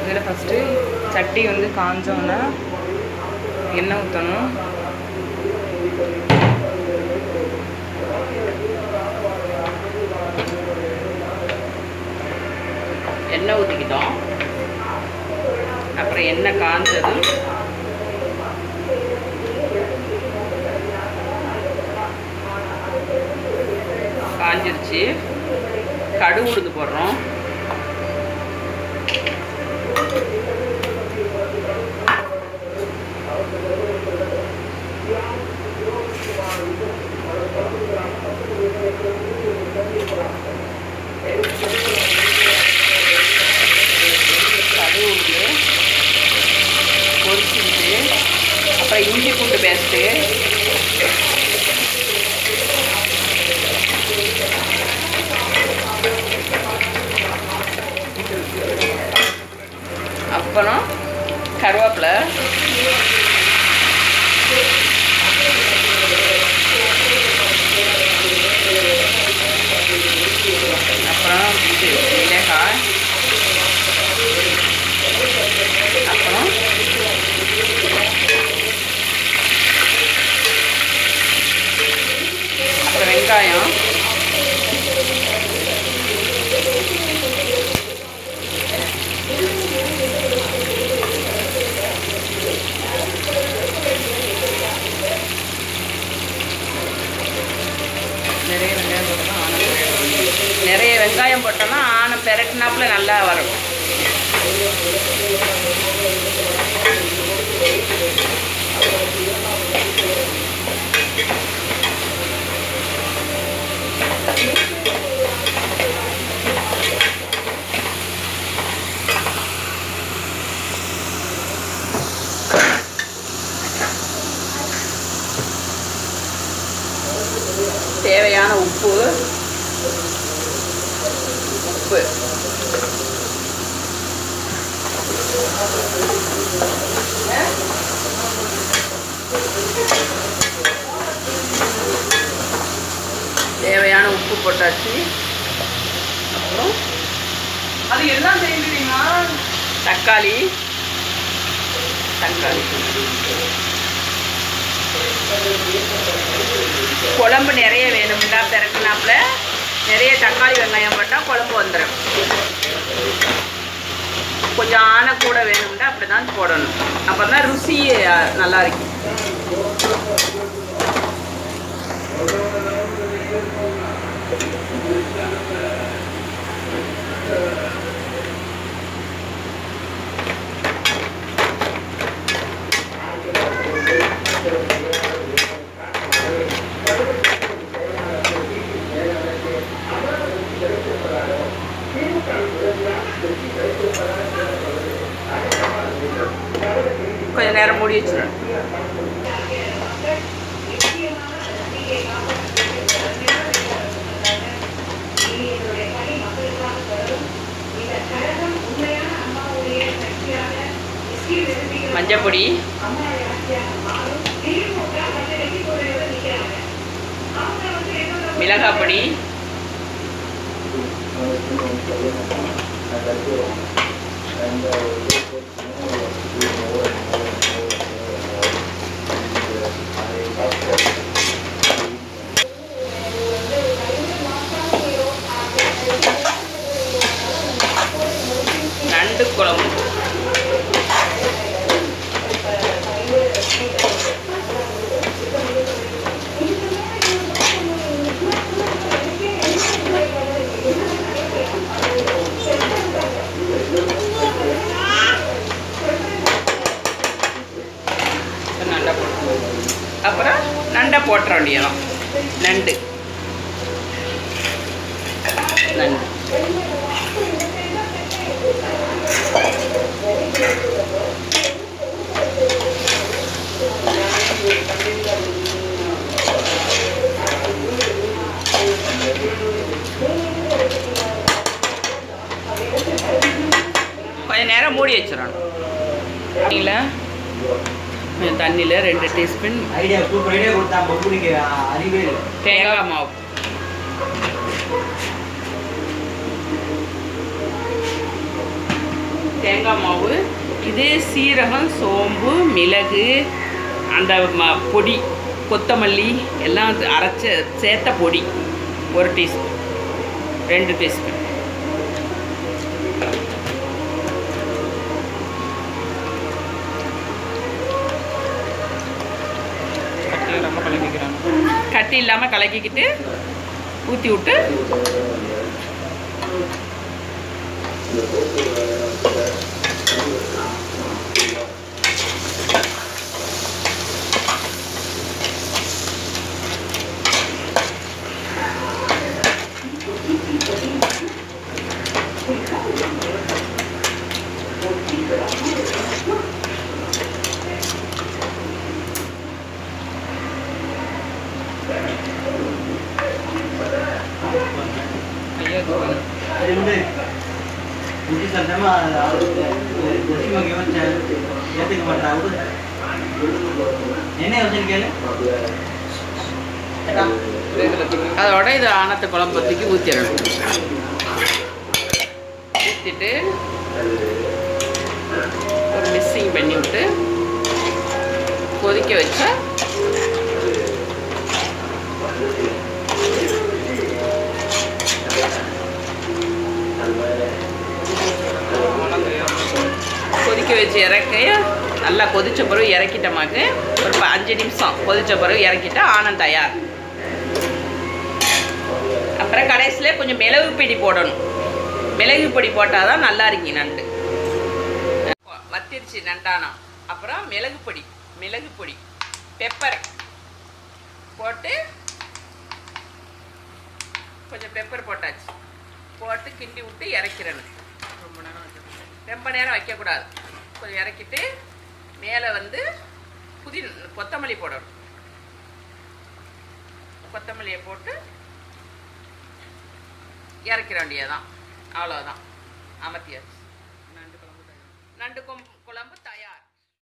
இதில் ஃபஸ்ட்டு சட்டி வந்து காஞ்சோன்னா எண்ணெய் ஊற்றணும் எண்ணெய் ஊற்றிக்கிட்டோம் அப்புறம் எண்ணெய் காஞ்சதும் காஞ்சிருச்சு கடுகு உளுந்து போடுறோம் கடுகு உளுந்து பொரிச்சிட்டு அப்புறம் இஞ்சி பூண்டு பேஸ்ட்டு அப்புறம் கருவேப்பிலை அப்புறம் இது மிளகாய் அப்புறம் அப்புறம் வெங்காயம் நிறைய வெங்காயம் போட்டோம்னா ஆனம் குறையும். நிறைய வெங்காயம் போட்டோம்னா ஆனை பெரட்டினாப்புல நல்லா வரும் தேவையான உப்பு உப்பு தேவையான உப்பு போட்டாச்சு அப்புறம் அது எல்லாம் தெரிஞ்சுட்டீங்கன்னா தக்காளி தக்காளி குழம்பு நிறைய வேணும்டா பிறக்குனாப்புல நிறைய தக்காளி வெங்காயம் போட்டால் குழம்பு வந்துடும் கொஞ்சம் ஆனை கூட வேணும்னா அப்படி தான் போடணும் அப்போ தான் ருசி அஹ், நல்லா இருக்கும் கொஞ்ச நேரம் மூடி வச்சிடணும் மஞ்சப்பொடி மிளகாய் பொடி நண்டு குழம்பு நண்டை போட்டு அப்புறம் நண்டை போட்டுற வேண்டியதான் நண்டு நண்டு கொஞ்ச நேரம் மூடி வச்சிடணும் சரிங்களா கொஞ்சம் தண்ணியில் ரெண்டு டீஸ்பூன் ஐடியா சூப்பர் ஐடியா கொடுத்தா பப்புனிக்கு அறிவே இல்லை தேங்காய் மாவு தேங்காய் மாவு இது சீரகம் சோம்பு மிளகு அந்த ம பொடி கொத்தமல்லி எல்லாம் அரைச்ச சேர்த்த பொடி ஒரு டீஸ்பூன் ரெண்டு டீஸ்பூன் கட்டியை ரொம்ப கலக்கிக்கிறாங்க கட்டி இல்லாமல் கலக்கிக்கிட்டு ஊற்றி விட்டு கையை தூக்கணும். அது வந்து புத்தி சத்தமா கொஸ்டின் யோசிச்சேன் ஏற்றுக்க மாட்டா விடு என்ன யோசனை கேளு ஏடா, இதுல தூக்கி அதோட இது ஆனத்து குழம்பு தூக்கி ஊற்றிடணும் ஊற்றிட்டு ஒரு மிக்சிங் பண்ணி விட்டு கொதிக்க வச்சா கொதிக்க வச்சு இறக்கைய நல்லா கொதிச்ச பிறகு இறக்கிட்டமாக்கு ஒரு ப- அஞ்சு நிமிஷம் கொதிச்ச பிறகு இறக்கிட்டா ஆனந்த் தயார் அப்புறம் கடைசியில் கொஞ்சம் மிளகு பொடி போடணும் மிளகு பொடி போட்டால் தான் நல்லா இருக்கு நண்டு வத்திருச்சு நண்டானம் அப்புறம் மிளகு பொடி மிளகு பொடி பெப்பர் போட்டு கொஞ்சம் பெப்பர் போட்டாச்சு போட்டு கிண்டி விட்டு இறக்கிறணும் ரொம்ப நேரம் வச்சிருக்கேன். ரொம்ப நேரம் வைக்கக்கூடாது கொஞ்சம் இறக்கிட்டு மேலே வந்து புதி கொத்தமல்லி போடணும் கொத்தமல்லியை போட்டு இறக்கிற வேண்டியதான் அவ்வளோதான் அமர்த்தியாச்சு நண்டு குழம்பு தயார். நண்டு கொம்- குழம்பு தயார்